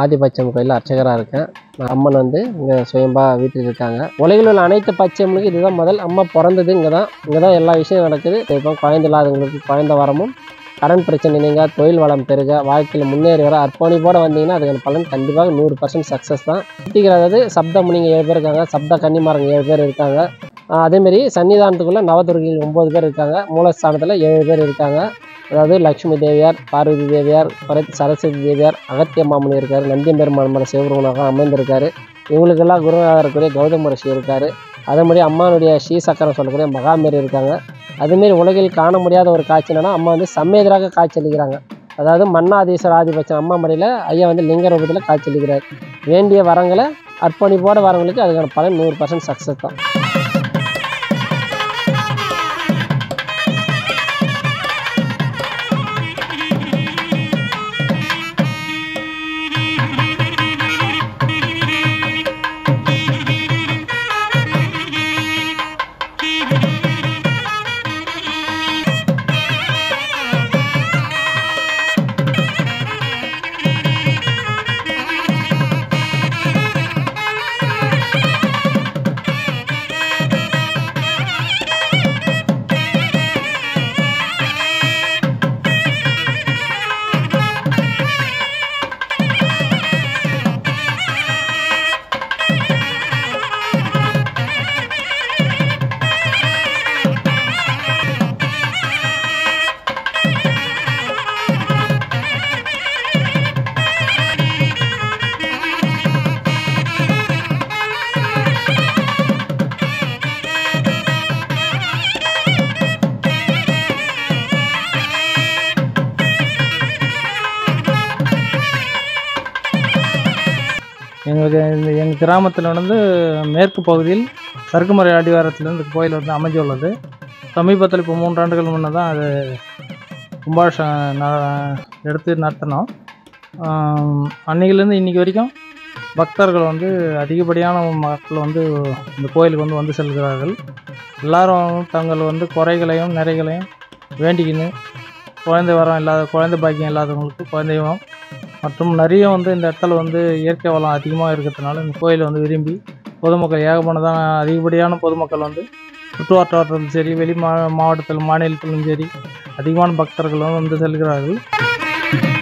ஆதிபட்சம் கோயிலில் அர்ச்சகராக இருக்கேன் நான் அம்மன் வந்து இங்கே சுயம்பா வீட்டில் இருக்காங்க உலகில் உள்ள அனைத்து பச்சையம்மனுக்கு இதுதான் முதல் அம்மா பிறந்தது இங்கே தான் இங்கே தான் எல்லா விஷயம் நடக்குது இப்போ குழந்தை இல்லாதவங்களுக்கு குழந்தை வரமும் கடன் பிரச்சனை நீங்க தொழில் வளம் பெருக வாழ்க்கையில் முன்னேறி வர அர்ப்பணிப்போடு வந்தீங்கன்னா அதுக்கான பலன் கண்டிப்பாக நூறு பர்சன்ட் சக்ஸஸ் தான் சுத்திக்கிற அதாவது சப்த முனிங்க ஏழு பேர் இருக்காங்க சப்த கன்னிமாரங்க ஏழு பேர் இருக்காங்க ஆஹ் அதேமாரி சன்னிதானத்துக்குள்ளே நவதுர்கிகள் ஒம்பது பேர் இருக்காங்க மூலஸ்தானத்தில் ஏழு பேர் இருக்காங்க அதாவது லக்ஷ்மி தேவியார் பார்வதி தேவியார் பரத் சரஸ்வதி தேவியார் அகத்திய மாமன் இருக்கார் நந்தியம்பெருமான் மலை சிவபெருமனாக அமர்ந்திருக்காரு இவங்களுக்கெல்லாம் குருநாதர் இருக்கக்கூடிய கௌதம ரிஷி இருக்கார் அதே மாதிரி அம்மானுடைய ஸ்ரீசக்கரம் சொல்லக்கூடிய மகாமேரி இருக்காங்க அதுமாரி உலகில் காண முடியாத ஒரு காட்சி என்னன்னா அம்மா வந்து சம்மேதராக காட்சியளிக்கிறாங்க அதாவது மன்னாதீஸ்வர ஆதிபட்சம் அம்மா மலையில் ஐயா வந்து லிங்க ரூபத்தில் காட்சியளிக்கிறார் வேண்டிய வரங்களை அர்ப்பணிப்போடு வரவங்களுக்கு அதுக்கான பலன் நூறு பர்சன்ட் சக்ஸஸ் தான் எங்களுக்கு இந்த எங்கள் கிராமத்தில் வந்து மேற்கு பகுதியில் சறுக்குமறை அடிவாரத்தில் இந்த கோயில் வந்து அமைஞ்சுள்ளது சமீபத்தில் இப்போ மூன்றாண்டுகள் முன்னே தான் அது கும்பாபிஷேகம் ந- எடுத்து நடத்தினோம் ஆம், அன்னையிலேருந்து இன்னைக்கு வரைக்கும் பக்தர்கள் வந்து அதிகப்படியான மக்கள் வந்து இந்த கோயிலுக்கு வந்து வந்து செல்கிறார்கள் எல்லாரும் தங்கள் வந்து குறைகளையும் நிறைகளையும் வேண்டிக்கின்னு குழந்தை வரம் இல்லாத குழந்தை பாக்கியம் இல்லாதவங்களுக்கு குழந்தையும் மற்றும் நிறைய வந்து இந்த இடத்துல வந்து இயற்கை வளம் அதிகமாக இருக்கிறதுனால இந்த கோயிலை வந்து விரும்பி பொதுமக்கள் ஏகமானதான அதிகப்படியான பொதுமக்கள் வந்து சுற்று வட்டாரத்திலும் சரி வெளி மா மாவட்டத்தில் மாநிலத்திலும் சரி அதிகமான பக்தர்களும் வந்து செல்கிறார்கள்